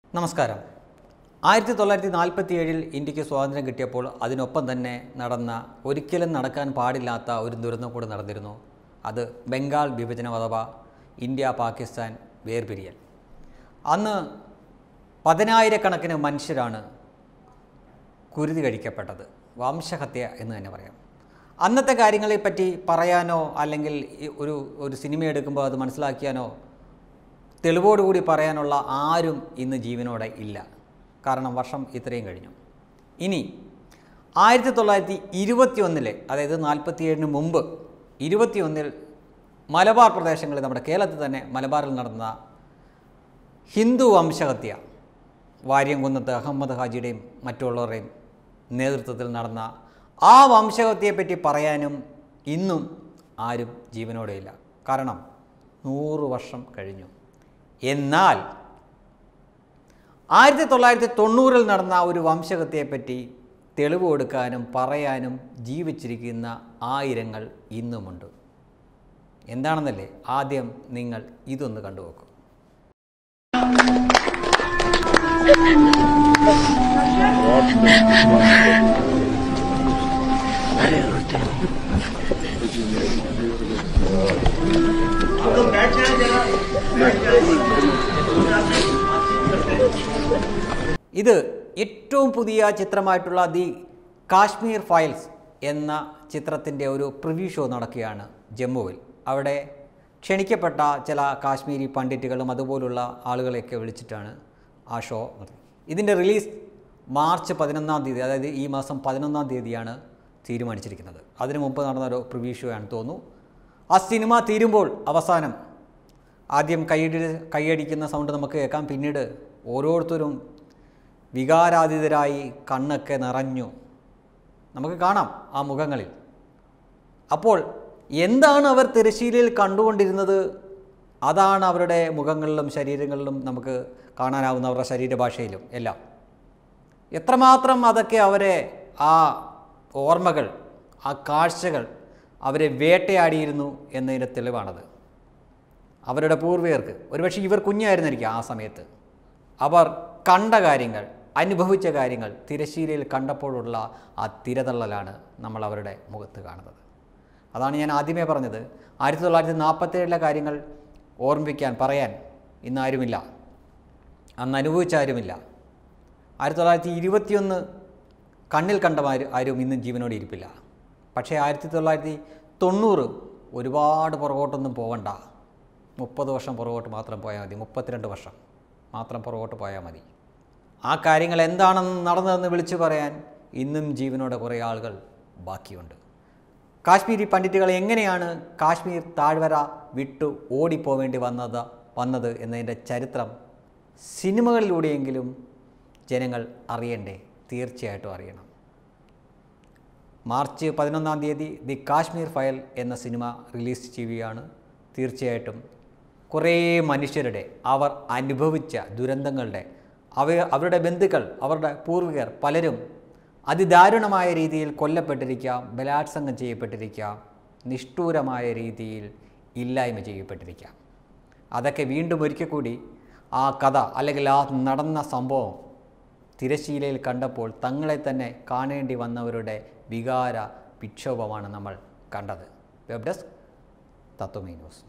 നമസ്കാരം ആയിരത്തി തൊള്ളായിരത്തി നാൽപ്പത്തി ഏഴിൽ ഇന്ത്യക്ക് സ്വാതന്ത്ര്യം കിട്ടിയപ്പോൾ അതിനൊപ്പം തന്നെ നടന്ന ഒരിക്കലും നടക്കാൻ പാടില്ലാത്ത ഒരു ദുരന്തം കൂടി നടന്നിരുന്നു അത് ബംഗാൾ വിഭജനം അഥവാ ഇന്ത്യ പാകിസ്ഥാൻ വേർപിരിയൽ അന്ന് പതിനായിരക്കണക്കിന് മനുഷ്യരാണ് കുരുതി കഴിക്കപ്പെട്ടത് വംശഹത്യ എന്ന് തന്നെ പറയാം അന്നത്തെ കാര്യങ്ങളെപ്പറ്റി പറയാനോ അല്ലെങ്കിൽ ഈ ഒരു ഒരു സിനിമ എടുക്കുമ്പോൾ അത് മനസ്സിലാക്കിയാനോ തെളിവോടുകൂടി പറയാനുള്ള ആരും ഇന്ന് ജീവനോടെ ഇല്ല കാരണം വർഷം ഇത്രയും കഴിഞ്ഞു ഇനി ആയിരത്തി തൊള്ളായിരത്തി ഇരുപത്തി ഒന്നിലെ അതായത് നാൽപ്പത്തി ഏഴിന് മുമ്പ് ഇരുപത്തിയൊന്നിൽ മലബാർ പ്രദേശങ്ങളിൽ നമ്മുടെ കേരളത്തിൽ തന്നെ മലബാറിൽ നടന്ന ഹിന്ദു വംശഹത്യ വാര്യംകുന്നത്ത് അഹമ്മദ് ഹാജിയുടെയും മറ്റുള്ളവരുടെയും നേതൃത്വത്തിൽ നടന്ന ആ വംശഹത്യയെപ്പറ്റി പറയാനും ഇന്നും ആരും ജീവനോടെയില്ല കാരണം നൂറ് വർഷം കഴിഞ്ഞു എന്നാൽ ആയിരത്തി തൊള്ളായിരത്തി തൊണ്ണൂറിൽ നടന്ന ഒരു വംശഹത്യയെപ്പറ്റി തെളിവ് കൊടുക്കാനും പറയാനും ജീവിച്ചിരിക്കുന്ന ആയിരങ്ങൾ ഇന്നുമുണ്ട് എന്താണെന്നല്ലേ ആദ്യം നിങ്ങൾ ഇതൊന്ന് കണ്ടുവെക്കും ഇത് ഏറ്റവും പുതിയ ചിത്രമായിട്ടുള്ള ദി കാശ്മീർ ഫയൽസ് എന്ന ചിത്രത്തിൻ്റെ ഒരു പ്രിവ്യൂ ഷോ നടക്കുകയാണ് ജമ്മുവിൽ അവിടെ ക്ഷണിക്കപ്പെട്ട ചില കാശ്മീരി പണ്ഡിറ്റുകളും അതുപോലുള്ള ആളുകളെയൊക്കെ വിളിച്ചിട്ടാണ് ആ ഷോ നടത്തുന്നത് ഇതിൻ്റെ റിലീസ് മാർച്ച് പതിനൊന്നാം തീയതി അതായത് ഈ മാസം പതിനൊന്നാം തീയതിയാണ് തീരുമാനിച്ചിരിക്കുന്നത് അതിനു മുമ്പ് നടന്ന ഒരു പ്രിവ്യൂ ഷോ ആണെന്ന് തോന്നുന്നു ആ സിനിമ തീരുമ്പോൾ അവസാനം ആദ്യം കൈയടി കൈയടിക്കുന്ന സൗണ്ട് നമുക്ക് കേൾക്കാം പിന്നീട് ഓരോരുത്തരും വികാരാതീതരായി കണ്ണൊക്കെ നിറഞ്ഞു നമുക്ക് കാണാം ആ മുഖങ്ങളിൽ അപ്പോൾ എന്താണ് അവർ തിരശ്ശീലയിൽ കണ്ടുകൊണ്ടിരുന്നത് അതാണ് അവരുടെ മുഖങ്ങളിലും ശരീരങ്ങളിലും നമുക്ക് കാണാനാവുന്ന അവരുടെ ശരീരഭാഷയിലും എല്ലാം എത്രമാത്രം അതൊക്കെ അവരെ ആ ഓർമ്മകൾ ആ കാഴ്ചകൾ അവരെ വേട്ടയാടിയിരുന്നു എന്നതിൻ്റെ തെളിവാണത് അവരുടെ പൂർവികർക്ക് ഒരുപക്ഷെ ഇവർ കുഞ്ഞായിരുന്നിരിക്കും ആ സമയത്ത് അവർ കണ്ട കാര്യങ്ങൾ അനുഭവിച്ച കാര്യങ്ങൾ തിരശ്ശീലയിൽ കണ്ടപ്പോഴുള്ള ആ തിരതള്ളലാണ് നമ്മൾ അവരുടെ മുഖത്ത് കാണുന്നത് അതാണ് ഞാൻ ആദ്യമേ പറഞ്ഞത് ആയിരത്തി തൊള്ളായിരത്തി നാൽപ്പത്തേഴിലെ കാര്യങ്ങൾ ഓർമ്മിപ്പിക്കാൻ പറയാൻ ഇന്ന് ആരുമില്ല അന്ന് അനുഭവിച്ച ആരുമില്ല ആയിരത്തി തൊള്ളായിരത്തി ഇരുപത്തിയൊന്ന് കണ്ണിൽ കണ്ട ആരും ആരും ഇന്നും ജീവനോടെ ഇരിപ്പില്ല പക്ഷേ ആയിരത്തി തൊള്ളായിരത്തി തൊണ്ണൂറ് ഒരുപാട് പുറകോട്ടൊന്നും പോകണ്ട മുപ്പത് വർഷം പുറകോട്ട് മാത്രം പോയാൽ മതി മുപ്പത്തിരണ്ട് വർഷം മാത്രം പുറകോട്ട് പോയാൽ മതി ആ കാര്യങ്ങൾ എന്താണെന്ന് നടന്നതെന്ന് വിളിച്ചു പറയാൻ ഇന്നും ജീവനോടെ കുറേ ആളുകൾ ബാക്കിയുണ്ട് കാശ്മീരി പണ്ഡിറ്റുകൾ എങ്ങനെയാണ് കാശ്മീർ താഴ്വര വിട്ടു ഓടിപ്പോവേണ്ടി വന്നത് വന്നത് എന്നതിൻ്റെ ചരിത്രം സിനിമകളിലൂടെയെങ്കിലും ജനങ്ങൾ അറിയണ്ടേ തീർച്ചയായിട്ടും അറിയണം മാർച്ച് പതിനൊന്നാം തീയതി ദി കാശ്മീർ ഫയൽ എന്ന സിനിമ റിലീസ് ചെയ്യുകയാണ് തീർച്ചയായിട്ടും കുറേ മനുഷ്യരുടെ അവർ അനുഭവിച്ച ദുരന്തങ്ങളുടെ അവ അവരുടെ ബന്ധുക്കൾ അവരുടെ പൂർവികർ പലരും അതിദാരുണമായ രീതിയിൽ കൊല്ലപ്പെട്ടിരിക്കാം ബലാത്സംഗം ചെയ്യപ്പെട്ടിരിക്കാം നിഷ്ഠൂരമായ രീതിയിൽ ഇല്ലായ്മ ചെയ്യപ്പെട്ടിരിക്കാം അതൊക്കെ വീണ്ടും ഒരിക്കൽ കൂടി ആ കഥ അല്ലെങ്കിൽ ആ നടന്ന സംഭവം തിരശീലയിൽ കണ്ടപ്പോൾ തങ്ങളെ തന്നെ കാണേണ്ടി വന്നവരുടെ വികാര വിക്ഷോഭമാണ് നമ്മൾ കണ്ടത് വെബ് ഡെസ്ക് തത്വമേ ന്യൂസ്